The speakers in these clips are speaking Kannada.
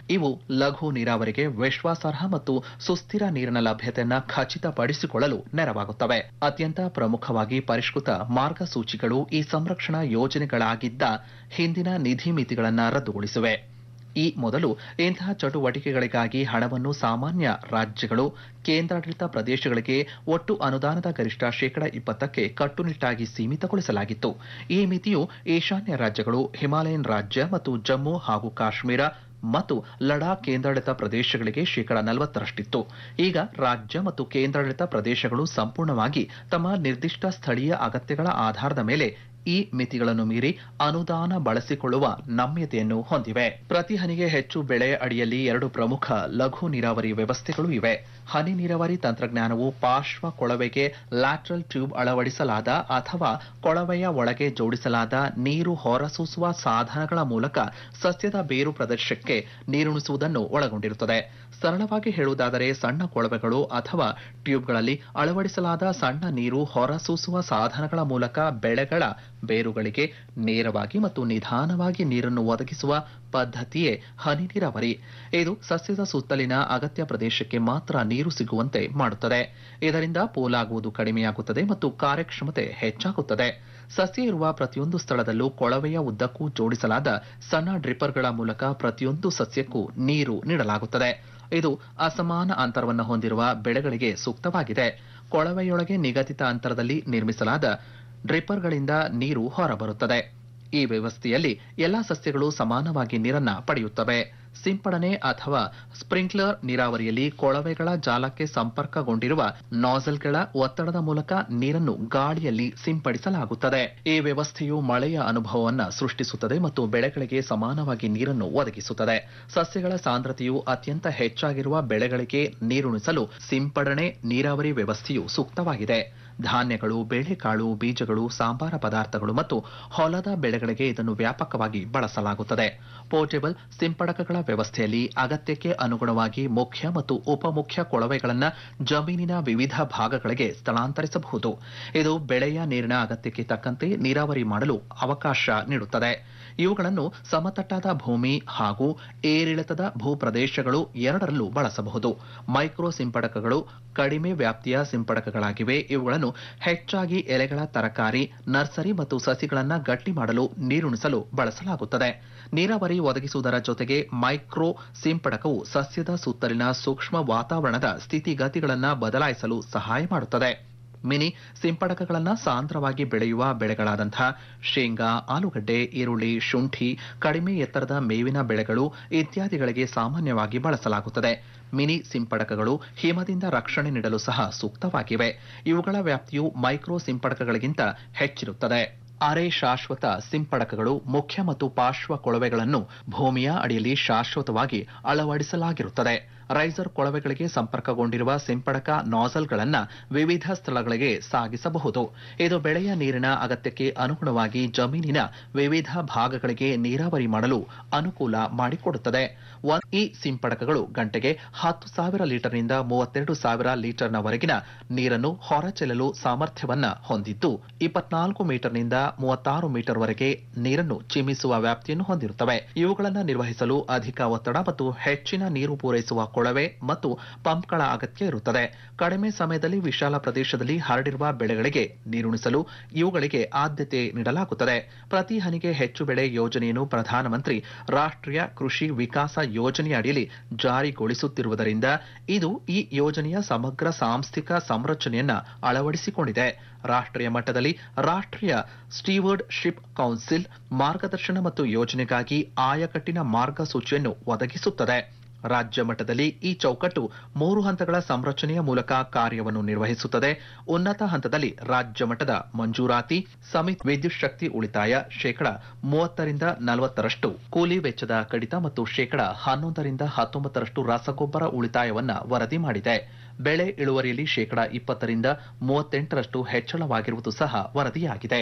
ಇವು ಲಘು ನೀರಾವರಿಗೆ ವಿಶ್ವಾಸಾರ್ಹ ಮತ್ತು ಸುಸ್ಥಿರ ನೀರಿನ ಲಭ್ಯತೆಯನ್ನ ಖಚಿತಪಡಿಸಿಕೊಳ್ಳಲು ನೆರವಾಗುತ್ತವೆ ಅತ್ಯಂತ ಪ್ರಮುಖವಾಗಿ ಪರಿಷ್ಕೃತ ಮಾರ್ಗಸೂಚಿಗಳು ಈ ಸಂರಕ್ಷಣಾ ಯೋಜನೆಗಳಾಗಿದ್ದ ಹಿಂದಿನ ನಿಧಿ ಮಿತಿಗಳನ್ನು ರದ್ದುಗೊಳಿಸಿವೆ ಈ ಮೊದಲು ಇಂತಹ ಚಟುವಟಿಕೆಗಳಿಗಾಗಿ ಹಣವನ್ನು ಸಾಮಾನ್ಯ ರಾಜ್ಯಗಳು ಕೇಂದ್ರಾಡಳಿತ ಪ್ರದೇಶಗಳಿಗೆ ಒಟ್ಟು ಅನುದಾನದ ಗರಿಷ್ಠ ಶೇಕಡ ಇಪ್ಪತ್ತಕ್ಕೆ ಕಟ್ಟುನಿಟ್ಟಾಗಿ ಸೀಮಿತಗೊಳಿಸಲಾಗಿತ್ತು ಈ ಮಿತಿಯು ಈಶಾನ್ಯ ರಾಜ್ಯಗಳು ಹಿಮಾಲಯನ್ ರಾಜ್ಯ ಮತ್ತು ಜಮ್ಮು ಹಾಗೂ ಕಾಶ್ಮೀರ ಮತ್ತು ಲಡಾಖ್ ಕೇಂದ್ರಾಡಳಿತ ಪ್ರದೇಶಗಳಿಗೆ ಶೇಕಡ ನಲವತ್ತರಷ್ಟಿತ್ತು ಈಗ ರಾಜ್ಯ ಮತ್ತು ಕೇಂದ್ರಾಡಳಿತ ಪ್ರದೇಶಗಳು ಸಂಪೂರ್ಣವಾಗಿ ತಮ್ಮ ನಿರ್ದಿಷ್ಟ ಸ್ಥಳೀಯ ಅಗತ್ಯಗಳ ಆಧಾರದ ಮೇಲೆ ಈ ಮಿತಿಗಳನ್ನು ಮೀರಿ ಅನುದಾನ ಬಳಸಿಕೊಳ್ಳುವ ನಮ್ಯತೆಯನ್ನು ಹೊಂದಿವೆ ಪ್ರತಿ ಹನಿಗೆ ಹೆಚ್ಚು ಬೆಳೆ ಅಡಿಯಲ್ಲಿ ಎರಡು ಪ್ರಮುಖ ಲಘು ನೀರಾವರಿ ವ್ಯವಸ್ಥೆಗಳು ಇವೆ ಹನಿ ನೀರಾವರಿ ತಂತ್ರಜ್ಞಾನವು ಪಾರ್ಶ್ವ ಕೊಳವೆಗೆ ಲ್ಯಾಟ್ರಲ್ ಟ್ಯೂಬ್ ಅಳವಡಿಸಲಾದ ಅಥವಾ ಕೊಳವೆಯ ಒಳಗೆ ಜೋಡಿಸಲಾದ ನೀರು ಹೊರಸೂಸುವ ಸಾಧನಗಳ ಮೂಲಕ ಸಸ್ಯದ ಬೇರು ಪ್ರದೇಶಕ್ಕೆ ನೀರುಣಿಸುವುದನ್ನು ಒಳಗೊಂಡಿರುತ್ತದೆ ಸರಳವಾಗಿ ಹೇಳುವುದಾದರೆ ಸಣ್ಣ ಕೊಳವೆಗಳು ಅಥವಾ ಟ್ಯೂಬ್ಗಳಲ್ಲಿ ಅಳವಡಿಸಲಾದ ಸಣ್ಣ ನೀರು ಹೊರಸೂಸುವ ಸಾಧನಗಳ ಮೂಲಕ ಬೆಳೆಗಳ ಬೇರುಗಳಿಗೆ ನೇರವಾಗಿ ಮತ್ತು ನಿಧಾನವಾಗಿ ನೀರನ್ನು ಒದಗಿಸುವ ಪದ್ಧತಿಯೇ ಹನಿ ನೀರಾವರಿ ಇದು ಸಸ್ಯದ ಸುತ್ತಲಿನ ಅಗತ್ಯ ಪ್ರದೇಶಕ್ಕೆ ಮಾತ್ರ ನೀರು ಸಿಗುವಂತೆ ಮಾಡುತ್ತದೆ ಇದರಿಂದ ಪೋಲಾಗುವುದು ಕಡಿಮೆಯಾಗುತ್ತದೆ ಮತ್ತು ಕಾರ್ಯಕ್ಷಮತೆ ಹೆಚ್ಚಾಗುತ್ತದೆ ಸಸ್ಯ ಇರುವ ಪ್ರತಿಯೊಂದು ಸ್ಥಳದಲ್ಲೂ ಕೊಳವೆಯ ಉದ್ದಕ್ಕೂ ಜೋಡಿಸಲಾದ ಸಣ್ಣ ಡ್ರಿಪ್ಪರ್ಗಳ ಮೂಲಕ ಪ್ರತಿಯೊಂದು ಸಸ್ಯಕ್ಕೂ ನೀರು ನೀಡಲಾಗುತ್ತದೆ ಇದು ಅಸಮಾನ ಅಂತರವನ್ನು ಹೊಂದಿರುವ ಬೆಳೆಗಳಿಗೆ ಸೂಕ್ತವಾಗಿದೆ ಕೊಳವೆಯೊಳಗೆ ನಿಗದಿತ ಅಂತರದಲ್ಲಿ ನಿರ್ಮಿಸಲಾದ ಡ್ರಿಪ್ಪರ್ಗಳಿಂದ ನೀರು ಹೊರಬರುತ್ತದೆ ಈ ವ್ಯವಸ್ಥೆಯಲ್ಲಿ ಎಲ್ಲಾ ಸಸ್ಯಗಳು ಸಮಾನವಾಗಿ ನೀರನ್ನ ಪಡೆಯುತ್ತವೆ ಸಿಂಪಡಣೆ ಅಥವಾ ಸ್ಪ್ರಿಂಕ್ಲರ್ ನೀರಾವರಿಯಲ್ಲಿ ಕೊಳವೆಗಳ ಜಾಲಕ್ಕೆ ಸಂಪರ್ಕಗೊಂಡಿರುವ ನಾಸಲ್ಗಳ ಒತ್ತಡದ ಮೂಲಕ ನೀರನ್ನು ಗಾಳಿಯಲ್ಲಿ ಸಿಂಪಡಿಸಲಾಗುತ್ತದೆ ಈ ವ್ಯವಸ್ಥೆಯು ಮಳೆಯ ಅನುಭವವನ್ನು ಸೃಷ್ಟಿಸುತ್ತದೆ ಮತ್ತು ಬೆಳೆಗಳಿಗೆ ಸಮಾನವಾಗಿ ನೀರನ್ನು ಒದಗಿಸುತ್ತದೆ ಸಸ್ಯಗಳ ಸಾಂದ್ರತೆಯು ಅತ್ಯಂತ ಹೆಚ್ಚಾಗಿರುವ ಬೆಳೆಗಳಿಗೆ ನೀರುಣಿಸಲು ಸಿಂಪಡಣೆ ನೀರಾವರಿ ವ್ಯವಸ್ಥೆಯು ಸೂಕ್ತವಾಗಿದೆ ಧಾನ್ಯಗಳು ಬೇಳೆಕಾಳು ಬೀಜಗಳು ಸಾಂಬಾರ ಪದಾರ್ಥಗಳು ಮತ್ತು ಹೊಲದ ಬೆಳೆಗಳಿಗೆ ಇದನ್ನು ವ್ಯಾಪಕವಾಗಿ ಬಳಸಲಾಗುತ್ತದೆ ಪೋರ್ಟೇಬಲ್ ಸಿಂಪಡಕಗಳ ವ್ಯವಸ್ಥೆಯಲ್ಲಿ ಅಗತ್ಯಕ್ಕೆ ಅನುಗುಣವಾಗಿ ಮುಖ್ಯ ಮತ್ತು ಉಪಮುಖ್ಯ ಕೊಳವೆಗಳನ್ನು ಜಮೀನಿನ ವಿವಿಧ ಭಾಗಗಳಿಗೆ ಸ್ಥಳಾಂತರಿಸಬಹುದು ಇದು ಬೆಳೆಯ ನೀರಿನ ಅಗತ್ಯಕ್ಕೆ ತಕ್ಕಂತೆ ನೀರಾವರಿ ಮಾಡಲು ಅವಕಾಶ ನೀಡುತ್ತದೆ ಇವುಗಳನ್ನು ಸಮತಟ್ಟಾದ ಭೂಮಿ ಹಾಗೂ ಏರಿಳಿತದ ಭೂಪ್ರದೇಶಗಳು ಎರಡರಲ್ಲೂ ಬಳಸಬಹುದು ಮೈಕ್ರೋ ಸಿಂಪಡಕಗಳು ಕಡಿಮೆ ವ್ಯಾಪ್ತಿಯ ಸಿಂಪಡಕಗಳಾಗಿವೆ ಇವುಗಳನ್ನು ಹೆಚ್ಚಾಗಿ ಎಲೆಗಳ ತರಕಾರಿ ನರ್ಸರಿ ಮತ್ತು ಸಸಿಗಳನ್ನು ಗಟ್ಟಿ ಮಾಡಲು ನೀರುಣಿಸಲು ಬಳಸಲಾಗುತ್ತದೆ ನೀರಾವರಿ ಒದಗಿಸುವುದರ ಜೊತೆಗೆ ಮೈಕ್ರೋ ಸಿಂಪಡಕವು ಸಸ್ಯದ ಸುತ್ತಲಿನ ಸೂಕ್ಷ್ಮ ವಾತಾವರಣದ ಸ್ಥಿತಿಗತಿಗಳನ್ನು ಬದಲಾಯಿಸಲು ಸಹಾಯ ಮಾಡುತ್ತದೆ ಮಿನಿ ಸಿಂಪಡಕಗಳನ್ನು ಸಾಂದ್ರವಾಗಿ ಬೆಳೆಯುವ ಬೆಳೆಗಳಾದಂತಹ ಶೇಂಗಾ ಆಲೂಗಡ್ಡೆ ಈರುಳ್ಳಿ ಶುಂಠಿ ಕಡಿಮೆ ಎತ್ತರದ ಮೇವಿನ ಬೆಳೆಗಳು ಇತ್ಯಾದಿಗಳಿಗೆ ಸಾಮಾನ್ಯವಾಗಿ ಬಳಸಲಾಗುತ್ತದೆ ಮಿನಿ ಸಿಂಪಡಕಗಳು ಹಿಮದಿಂದ ರಕ್ಷಣೆ ನೀಡಲು ಸಹ ಸೂಕ್ತವಾಗಿವೆ ಇವುಗಳ ವ್ಯಾಪ್ತಿಯು ಮೈಕ್ರೋ ಸಿಂಪಡಕಗಳಿಗಿಂತ ಹೆಚ್ಚಿರುತ್ತದೆ ಅರೆ ಶಾಶ್ವತ ಸಿಂಪಡಕಗಳು ಮುಖ್ಯ ಮತ್ತು ಪಾರ್ಶ್ವ ಕೊಳವೆಗಳನ್ನು ಭೂಮಿಯ ಅಡಿಯಲ್ಲಿ ಶಾಶ್ವತವಾಗಿ ಅಳವಡಿಸಲಾಗಿರುತ್ತದೆ ರೈಸರ್ ಕೊಳವೆಗಳಿಗೆ ಸಂಪರ್ಕಗೊಂಡಿರುವ ಸಿಂಪಡಕ ನಾಸಲ್ಗಳನ್ನು ವಿವಿಧ ಸ್ಥಳಗಳಿಗೆ ಸಾಗಿಸಬಹುದು ಇದು ಬೆಳೆಯ ನೀರಿನ ಅಗತ್ಯಕ್ಕೆ ಅನುಗುಣವಾಗಿ ಜಮೀನಿನ ವಿವಿಧ ಭಾಗಗಳಿಗೆ ನೀರಾವರಿ ಮಾಡಲು ಅನುಕೂಲ ಮಾಡಿಕೊಡುತ್ತದೆ ಈ ಸಿಂಪಡಕಗಳು ಗಂಟೆಗೆ ಹತ್ತು ಸಾವಿರ ಲೀಟರ್ನಿಂದ ಮೂವತ್ತೆರಡು ಸಾವಿರ ಲೀಟರ್ನವರೆಗಿನ ನೀರನ್ನು ಹೊರಚೆಲ್ಲಲು ಸಾಮರ್ಥ್ಯವನ್ನ ಹೊಂದಿದ್ದು ಇಪ್ಪತ್ನಾಲ್ಕು ಮೀಟರ್ನಿಂದ ಮೂವತ್ತಾರು ಮೀಟರ್ವರೆಗೆ ನೀರನ್ನು ಚಿಮ್ಮಿಸುವ ವ್ಯಾಪ್ತಿಯನ್ನು ಹೊಂದಿರುತ್ತವೆ ಇವುಗಳನ್ನು ನಿರ್ವಹಿಸಲು ಅಧಿಕ ಒತ್ತಡ ಮತ್ತು ಹೆಚ್ಚಿನ ನೀರು ಪೂರೈಸುವ ಕೊಳವೆ ಮತ್ತು ಪಂಪ್ಗಳ ಅಗತ್ಯ ಇರುತ್ತದೆ ಕಡಿಮೆ ಸಮಯದಲ್ಲಿ ವಿಶಾಲ ಪ್ರದೇಶದಲ್ಲಿ ಹರಡಿರುವ ಬೆಳೆಗಳಿಗೆ ನೀರುಣಿಸಲು ಇವುಗಳಿಗೆ ಆದ್ಯತೆ ನೀಡಲಾಗುತ್ತದೆ ಪ್ರತಿ ಹನಿಗೆ ಹೆಚ್ಚು ಬೆಳೆ ಯೋಜನೆಯನ್ನು ಪ್ರಧಾನಮಂತ್ರಿ ರಾಷ್ಟ್ರೀಯ ಕೃಷಿ ವಿಕಾಸ ಯೋಜನೆಯ ಅಡಿಯಲ್ಲಿ ಜಾರಿಗೊಳಿಸುತ್ತಿರುವುದರಿಂದ ಇದು ಈ ಯೋಜನೆಯ ಸಮಗ್ರ ಸಾಂಸ್ಥಿಕ ಸಂರಚನೆಯನ್ನ ಅಳವಡಿಸಿಕೊಂಡಿದೆ ರಾಷ್ಟ್ರೀಯ ಮಟ್ಟದಲ್ಲಿ ರಾಷ್ಟ್ರೀಯ ಸ್ಟೀವರ್ಡ್ ಶಿಪ್ ಕೌನ್ಸಿಲ್ ಮಾರ್ಗದರ್ಶನ ಮತ್ತು ಯೋಜನೆಗಾಗಿ ಆಯಕಟ್ಟಿನ ಮಾರ್ಗಸೂಚಿಯನ್ನು ಒದಗಿಸುತ್ತದೆ ರಾಜ್ಯ ಮಟ್ಟದಲ್ಲಿ ಈ ಚೌಕಟ್ಟು ಮೂರು ಹಂತಗಳ ಸಂರಚನೆಯ ಮೂಲಕ ಕಾರ್ಯವನ್ನು ನಿರ್ವಹಿಸುತ್ತದೆ ಉನ್ನತ ಹಂತದಲ್ಲಿ ರಾಜ್ಯ ಮಟ್ಟದ ಮಂಜೂರಾತಿ ಸಮಿತಿ ವಿದ್ಯುತ್ ಶಕ್ತಿ ಉಳಿತಾಯ ಶೇಕಡ ಮೂವತ್ತರಿಂದ ನಲವತ್ತರಷ್ಟು ಕೂಲಿ ವೆಚ್ಚದ ಕಡಿತ ಮತ್ತು ಶೇಕಡ ಹನ್ನೊಂದರಿಂದ ಹತ್ತೊಂಬತ್ತರಷ್ಟು ರಸಗೊಬ್ಬರ ಉಳಿತಾಯವನ್ನ ವರದಿ ಮಾಡಿದೆ ಬೆಳೆ ಇಳುವರಿಯಲ್ಲಿ ಶೇಕಡ ಇಪ್ಪತ್ತರಿಂದ ಮೂವತ್ತೆಂಟರಷ್ಟು ಹೆಚ್ಚಳವಾಗಿರುವುದು ಸಹ ವರದಿಯಾಗಿದೆ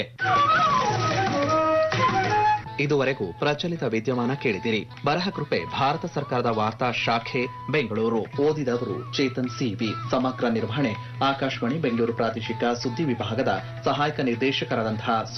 ಇದುವರೆಗೂ ಪ್ರಚಲಿತ ವಿದ್ಯಮಾನ ಕೇಳಿದಿರಿ ಬರಹ ಕೃಪೆ ಭಾರತ ಸರ್ಕಾರದ ವಾರ್ತಾ ಶಾಖೆ ಬೆಂಗಳೂರು ಓದಿದವರು ಚೇತನ್ ಸಿವಿ ಸಮಗ್ರ ನಿರ್ವಹಣೆ ಆಕಾಶವಾಣಿ ಬೆಂಗಳೂರು ಪ್ರಾದೇಶಿಕ ಸುದ್ದಿ ವಿಭಾಗದ ಸಹಾಯಕ ನಿರ್ದೇಶಕರಾದಂತಹ